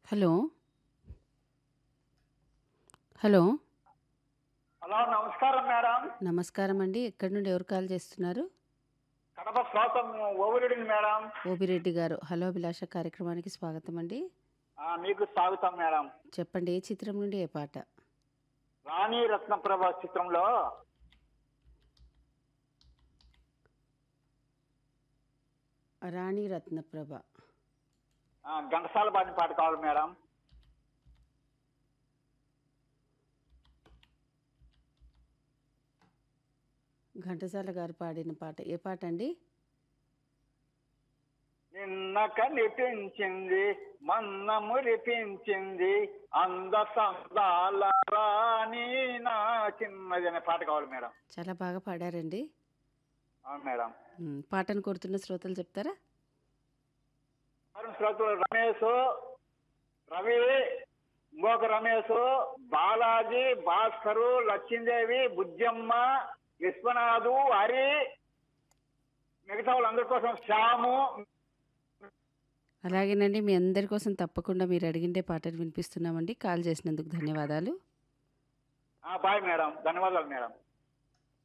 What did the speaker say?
hello hello hello నమస్కారం madam నమస్కారం అండి ఎక్కడి నుండి ఎవరు కాల్ చేస్తున్నారు కడప శ్రోతం ఓవిరెడ్డిని మేడం ఓబిరెడ్డి గారు హలో అభిలాష కార్యక్రమానికి స్వాగతం అండి ఆ, మీకు స్వాగతం మేడం చెప్పండి ఏ చిత్రం నుండి ఏ పాట రాణి రత్నప్రభ చిత్రంలో రాణి రత్నప్రభ ఆ, ఘంటసాల పాడిన పాట కావాలి మేడం ఘంటసాల గారు పాడిన పాట ఏ పాట అండి నిన్న కనిపించింది మన్న మురిపించింది అంద సందాల రాణి నా చిన్నది అనే పాట కావాలి మేడం చాలా బాగా పాడారండి అవును మేడం ఉమ్, పాటను కోరుతున్న శ్రోతలు చెప్తారా అరుణ్ శ్రోతలు రమేష్ రవి ఇంకొక రమేష్ బాలాజీ భాస్కరు లక్ష్మీదేవి బుజ్జమ్మ విశ్వనాథు హరి మిగతా వాళ్ళందరి కోసం శ్యాము అలాగేనండి మీ అందరి కోసం తప్పకుండా మీరు అడిగిండే పాటను వినిపిస్తున్నామండి కాల్ చేసినందుకు ధన్యవాదాలు ఆ, బాయ్ మేడం ధన్యవాదాలు మేడం